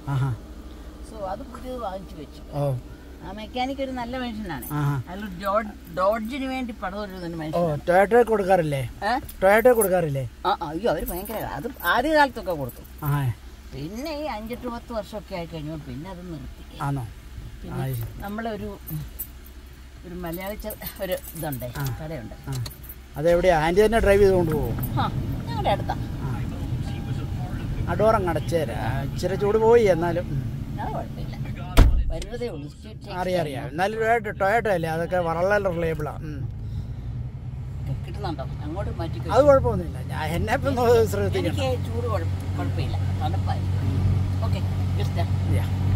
ആഹാ so അത് പുതിയത് വാങ്ങിച്ചു വെച്ചു ഓ ആ മെക്കാനിക് ഒരു നല്ല മനുഷ്യനാണ് ആഹാ അയാൾ ഡോഡ് ഡോഡ്ജിന് വേണ്ടി പടം ഒരു ഓ മനുഷ്യനാണ് ടൊയാറ്റോ കൊടുക്കാറില്ലേ ഏ? ടൊയാറ്റോ കൊടുക്കാറില്ലേ ആ അയ്യോ അവർ ഭയങ്കര അത് ആദ്യ കാലത്തൊക്കെ കൊടുത്തു ആ പിന്നെ ഈ അഞ്ചെട്ട് പത്ത് വർഷമൊക്കെ ആയി കഴിഞ്ഞപ്പോൾ പിന്നെ അത് നിർത്തി ആണോ പിന്നെ ആ, ശരി. നമ്മളൊരു ഒരു മലയാളി ചെ- ഒരു ഇതുണ്ട് കടയുണ്ട് ആ അതെവിടെയാ ആൻറ്റി തന്നെ ഡ്രൈവ് ചെയ്ത് കൊണ്ടുപോകും ആ ഞങ്ങളുടെ അടുത്താ ആ ഡോറങ്ങ് അടച്ചേരാ ഇച്ചിരി ചൂട് പോയി എന്നാലും ഉം. അത് കുഴപ്പമില്ല വരുന്നതേ ഉള്ളൂ സ്ട്രീറ്റ് അറിയാം അറിയാം എന്നാലും ടൊയാറ്റോ ടൊയാറ്റോ അല്ലേ അതൊക്കെ വളരെ റിലയബിളാ കിട്ടുന്നുണ്ടോ അങ്ങോട്ട് മാറ്റി അത് കുഴപ്പമൊന്നുമില്ല ഞാൻ എന്നെ ഇപ്പം ശ്രദ്ധിക്കണം എനിക്ക് ചൂട് കുഴപ്പ- കുഴപ്പമില്ല തണുപ്പായി ഓക്കെ ജസ്റ്റ് Yeah.